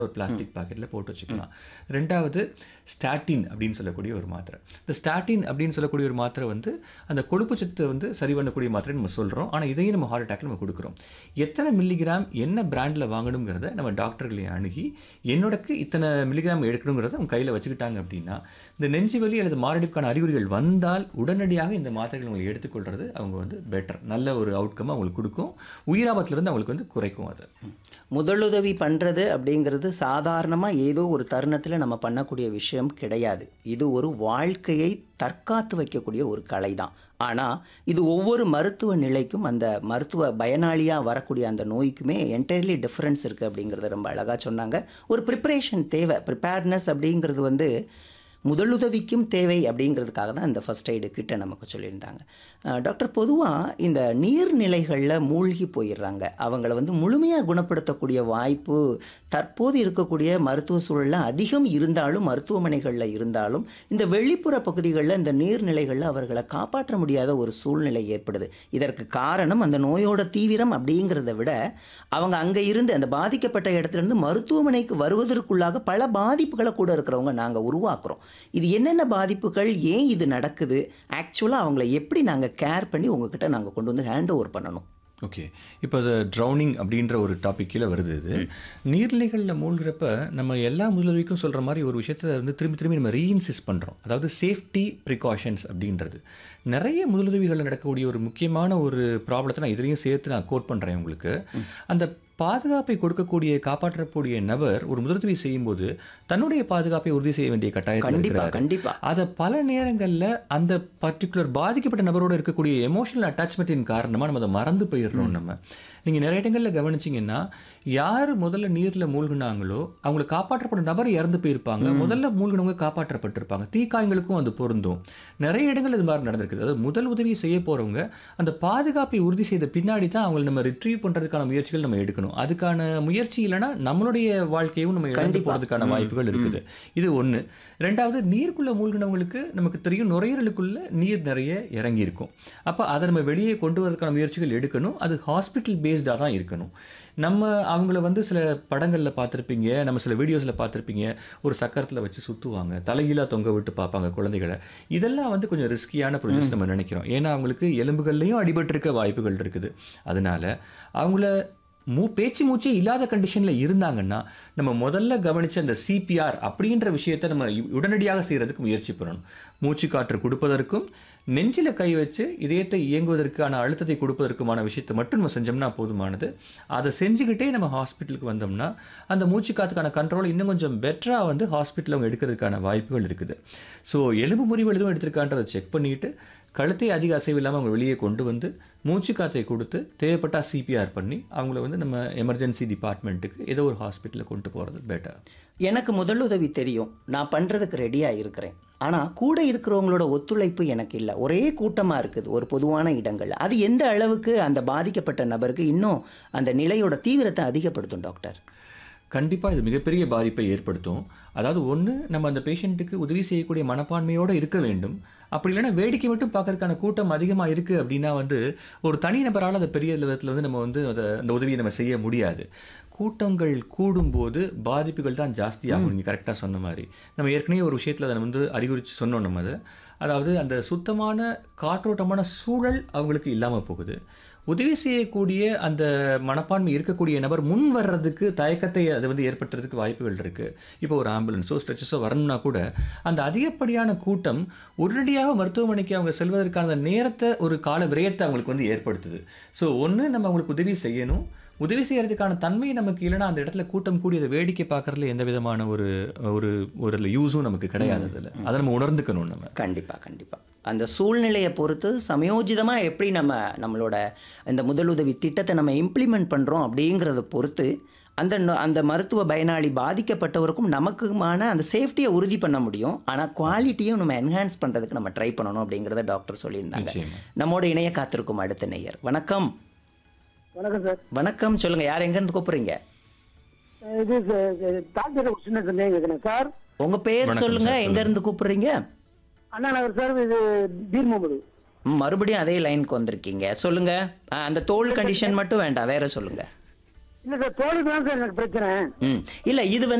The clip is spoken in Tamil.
ஒரு பிளாஸ்டிக் பாக்கெட்டில் போட்டு வச்சுக்கலாம் ரெண்டாவது ஸ்டாட்டின் அப்படின்னு சொல்லக்கூடிய ஒரு மாத்திரை இந்த ஸ்டாட்டின் அப்படின்னு சொல்லக்கூடிய ஒரு மாத்திரை வந்து அந்த கொழுப்பு சத்து வந்து சரி பண்ணக்கூடிய மாத்திரை நம்ம சொல்கிறோம் ஆனால் இதையும் நம்ம ஹார்ட் அட்டாக்ல நம்ம கொடுக்குறோம் எத்தனை மில்லிகிராம் என்ன பிராண்டில் வாங்கணுங்கிறத நம்ம டாக்டர்களை அணுகி என்னோடக்கு இத்தனை மில்லிகிராம் எடுக்கணுங்கிறத அவங்க கையில் வச்சுக்கிட்டாங்க அப்படின்னா இந்த நெஞ்சு வலி அல்லது மாரடைப்புக்கான அறிகுறிகள் வந்தால் உடனடியாக இந்த மாத்திரைகள் அவங்க எடுத்துக்கொள்றது அவங்க வந்து பெட்டர் நல்ல ஒரு அவுட்கம் அவங்களுக்கு கொடுக்கும் உயிராபத்திலிருந்து அவங்களுக்கு வந்து குறைக்கும் அது முதலுதவி பண்ணுறது அப்படிங்கிறது சாதாரணமாக ஏதோ ஒரு தருணத்தில் நம்ம பண்ணக்கூடிய விஷயம் கிடையாது இது ஒரு வாழ்க்கையை தற்காத்து வைக்கக்கூடிய ஒரு கலை தான் ஆனால் இது ஒவ்வொரு மருத்துவ நிலைக்கும் அந்த மருத்துவ பயனாளியாக வரக்கூடிய அந்த நோய்க்குமே என்டையர்லி டிஃப்ரென்ஸ் இருக்குது அப்படிங்கிறத ரொம்ப அழகாக சொன்னாங்க ஒரு ப்ரிப்பரேஷன் தேவை ப்ரிப்பேர்ட்னஸ் அப்படிங்கிறது வந்து முதலுதவிக்கும் தேவை அப்படிங்கிறதுக்காக தான் இந்த ஃபஸ்ட் எய்டு கிட்ட நமக்கு சொல்லியிருந்தாங்க அஹ் டாக்டர் பொதுவாக இந்த நீர்நிலைகளில் மூழ்கி போயிடுறாங்க அவங்கள வந்து முழுமையாக குணப்படுத்தக்கூடிய வாய்ப்பு தற்போது இருக்கக்கூடிய மருத்துவ சூழலில் அதிகம் இருந்தாலும் மருத்துவமனைகளில் இருந்தாலும் இந்த வெளிப்புற பகுதிகளில் இந்த நீர்நிலைகளில் அவர்களை காப்பாற்ற முடியாத ஒரு சூழ்நிலை ஏற்படுது இதற்கு காரணம் அந்த நோயோட தீவிரம் அப்படிங்கிறத விட அவங்க அங்கே இருந்து அந்த பாதிக்கப்பட்ட இடத்துல இருந்து மருத்துவமனைக்கு வருவதற்குள்ளாக பல பாதிப்புகளை கூட இருக்கிறவங்க நாங்கள் உருவாக்குறோம் இது என்னென்ன பாதிப்புகள் ஏன் இது நடக்குது ஆக்சுவலாக அவங்கள எப்படி நாங்கள் கேர் பண்ணி உங்ககிட்ட நாங்கள் கொண்டு வந்து ஹேண்ட் ஓவர் பண்ணணும் ஓகே இப்போ அது ட்ரௌனிங் அப்படின்ற ஒரு டாபிக் கீழே வருது இது நீர்நிலைகளில் மூழ்கிறப்ப நம்ம எல்லா முதலுதவிக்கும் சொல்கிற மாதிரி ஒரு விஷயத்தை வந்து திரும்பி திரும்பி நம்ம ரீஇன்சிஸ் பண்ணுறோம் அதாவது சேஃப்டி ப்ரிகாஷன்ஸ் அப்படின்றது நிறைய முதலுதவிகளில் நடக்கக்கூடிய ஒரு முக்கியமான ஒரு ப்ராப்ளத்தை நான் இதுலேயும் சேர்த்து நான் கோட் பண்ணுறேன் உங்களுக்கு அந்த பாதுகாப்பை கொடுக்கக்கூடிய காப்பாற்றக்கூடிய நபர் ஒரு முதலுதவி செய்யும்போது தன்னுடைய பாதுகாப்பை உறுதி செய்ய வேண்டிய கட்டாயத்தில் கண்டிப்பாக இருக்கிறாரு கண்டிப்பாக அதை பல நேரங்களில் அந்த பர்டிகுலர் பாதிக்கப்பட்ட நபரோட இருக்கக்கூடிய எமோஷனல் அட்டாச்மெண்ட்டின் காரணமாக நம்ம அதை மறந்து போயிடுறோம் நம்ம நீங்கள் நிறைய இடங்களில் கவனிச்சிங்கன்னா யார் முதல்ல நீரில் மூழ்கினாங்களோ அவங்களை காப்பாற்றப்பட்ட நபர் இறந்து போயிருப்பாங்க முதல்ல மூழ்கினவங்க காப்பாற்றப்பட்டிருப்பாங்க தீக்காயங்களுக்கும் அது பொருந்தும் நிறைய இடங்கள் இது மாதிரி நடந்திருக்குது அதாவது முதல் உதவி செய்ய போகிறவங்க அந்த பாதுகாப்பை உறுதி செய்த பின்னாடி தான் அவங்களை நம்ம ரிட்ரீவ் பண்ணுறதுக்கான முயற்சிகள் நம்ம எடுக்கணும் அதுக்கான முயற்சி இல்லைன்னா நம்மளுடைய வாழ்க்கையும் நம்ம இழந்து கண்டிப்பா. போகிறதுக்கான வாய்ப்புகள் இருக்குது இது ஒன்று ரெண்டாவது நீருக்குள்ள மூழ்கினவங்களுக்கு நமக்கு தெரியும் நுரையீரலுக்குள்ள நீர் நிறைய இறங்கி இருக்கும் அப்போ அதை நம்ம வெளியே கொண்டு வரதுக்கான முயற்சிகள் எடுக்கணும் அது ஹாஸ்பிட்டல் பேஸ்டாக தான் இருக்கணும் நம்ம அவங்கள வந்து சில படங்களில் பார்த்துருப்பீங்க நம்ம சில வீடியோஸில் பார்த்துருப்பீங்க ஒரு சக்கரத்தில் வச்சு சுற்றுவாங்க தலைகீழாக தொங்க விட்டு பார்ப்பாங்க குழந்தைகளை இதெல்லாம் வந்து கொஞ்சம் ரிஸ்கியான ப்ரொசஸ் நம்ம நினைக்கிறோம் ஏன்னா அவங்களுக்கு எலும்புகள்லையும் அடிபட்டிருக்க வாய்ப்புகள் இருக்குது அதனால அவங்கள மூ பேச்சு மூச்சே இல்லாத கண்டிஷனில் இருந்தாங்கன்னா நம்ம முதல்ல கவனிச்ச அந்த சிபிஆர் அப்படின்ற விஷயத்தை நம்ம இ- உடனடியாக செய்கிறதுக்கு முயற்சி பண்ணணும் மூச்சு காற்று கொடுப்பதற்கும் நெஞ்சில் கை வச்சு இதயத்தை இயங்குவதற்கான அழுத்தத்தை கொடுப்பதற்குமான விஷயத்தை மட்டும் நம்ம செஞ்சோம்னா போதுமானது அதை செஞ்சுக்கிட்டே நம்ம ஹாஸ்பிட்டலுக்கு வந்தோம்னா அந்த மூச்சு காத்துக்கான கண்ட்ரோல் இன்னும் கொஞ்சம் பெட்டராக வந்து ஹாஸ்பிட்டலில் அவங்க எடுக்கிறதுக்கான வாய்ப்புகள் இருக்குது ஸோ எலும்பு முறிவு எதுவும் எடுத்திருக்கான்றதை செக் பண்ணிட்டு கழுத்தை அதிக அசைவு இல்லாமல் அவங்க வெளியே கொண்டு வந்து மூச்சு காத்தை கொடுத்து தேவைப்பட்டா சிபிஆர் பண்ணி அவங்கள வந்து நம்ம எமர்ஜென்சி டிபார்ட்மெண்ட்டுக்கு ஏதோ ஒரு ஹாஸ்பிட்டலில் கொண்டு போகிறது பெட்டர் எனக்கு முதலுதவி தெரியும் நான் பண்ணுறதுக்கு ரெடியாக இருக்கிறேன் ஆனால் கூட இருக்கிறவங்களோட ஒத்துழைப்பு எனக்கு இல்லை ஒரே கூட்டமாக இருக்குது ஒரு பொதுவான இடங்கள் அது எந்த அளவுக்கு அந்த பாதிக்கப்பட்ட நபருக்கு இன்னும் அந்த நிலையோட தீவிரத்தை அதிகப்படுத்தும் டாக்டர் கண்டிப்பாக இது மிகப்பெரிய பாதிப்பை ஏற்படுத்தும் அதாவது ஒன்று நம்ம அந்த பேஷண்ட்டுக்கு உதவி செய்யக்கூடிய மனப்பான்மையோடு இருக்க வேண்டும் அப்படி இல்லைன்னா வேடிக்கை மட்டும் பார்க்கறதுக்கான கூட்டம் அதிகமாக இருக்குது அப்படின்னா வந்து ஒரு தனி நபரால் அதை பெரிய விதத்தில் வந்து நம்ம வந்து அதை அந்த உதவியை நம்ம செய்ய முடியாது கூட்டங்கள் கூடும்போது பாதிப்புகள் தான் ஜாஸ்தியாகும் நீங்கள் கரெக்டாக சொன்ன மாதிரி நம்ம ஏற்கனவே ஒரு விஷயத்தில் அதை வந்து அறிகுறித்து சொன்னோம் நம்ம அதை அதாவது அந்த சுத்தமான காற்றோட்டமான சூழல் அவங்களுக்கு இல்லாமல் போகுது உதவி செய்யக்கூடிய அந்த மனப்பான்மை இருக்கக்கூடிய நபர் முன் வர்றதுக்கு தயக்கத்தை அது வந்து ஏற்படுத்துறதுக்கு வாய்ப்புகள் இருக்கு இப்போ ஒரு ஆம்புலன்ஸோ ஸ்ட்ரெச்சஸோ வரணும்னா கூட அந்த அதிகப்படியான கூட்டம் உடனடியாக மருத்துவமனைக்கு அவங்க செல்வதற்கான அந்த நேரத்தை ஒரு கால விரயத்தை அவங்களுக்கு வந்து ஏற்படுத்துது ஸோ ஒன்று நம்ம அவங்களுக்கு உதவி செய்யணும் உதவி செய்யறதுக்கான தன்மை நமக்கு இல்லைன்னா அந்த இடத்துல கூட்டம் கூடி அதை வேடிக்கை பார்க்கறதுல எந்த விதமான ஒரு ஒரு ஒரு யூஸும் நமக்கு கிடையாது அதில் அதை நம்ம உணர்ந்துக்கணும் நம்ம கண்டிப்பாக கண்டிப்பாக அந்த சூழ்நிலையை பொறுத்து சமயோஜிதமாக எப்படி நம்ம நம்மளோட இந்த முதலுதவி திட்டத்தை நம்ம இம்ப்ளிமெண்ட் பண்ணுறோம் அப்படிங்கிறத பொறுத்து அந்த நொ- அந்த மருத்துவ பயனாளி பாதிக்கப்பட்டவருக்கும் நமக்குமான அந்த சேஃப்டியை உறுதி பண்ண முடியும் ஆனால் குவாலிட்டியும் நம்ம என்ஹான்ஸ் பண்ணுறதுக்கு நம்ம ட்ரை பண்ணணும் அப்படிங்கிறத டாக்டர் சொல்லியிருந்தாங்க நிச்சயமா நம்மோட இணைய காத்திருக்கும் அடுத்த நேயர் வணக்கம் வணக்கம் சார் வணக்கம் சொல்லுங்கள் யார் எங்கேருந்து கூப்பிட்றீங்க இது சார், டாக்டர் ஒரு சின்ன சந்தேகம் கேட்குறேன் சார் உங்கள் பேர் வணக்கம் சொல்லுங்கள் சார், எங்கேருந்து கூப்பிட்றீங்க அண்ணா நகர் சார் இது பீர் முகமது ம், மறுபடியும் அதே லைனுக்கு வந்திருக்கீங்க சொல்லுங்கள் அந்த தோல் கண்டிஷன் மட்டும் வேண்டாம் வேற சொல்லுங்கள் இல்ல சார் தோலுக்கு தான் சார் எனக்கு பிரச்சனை ம் இல்லை இது வந்து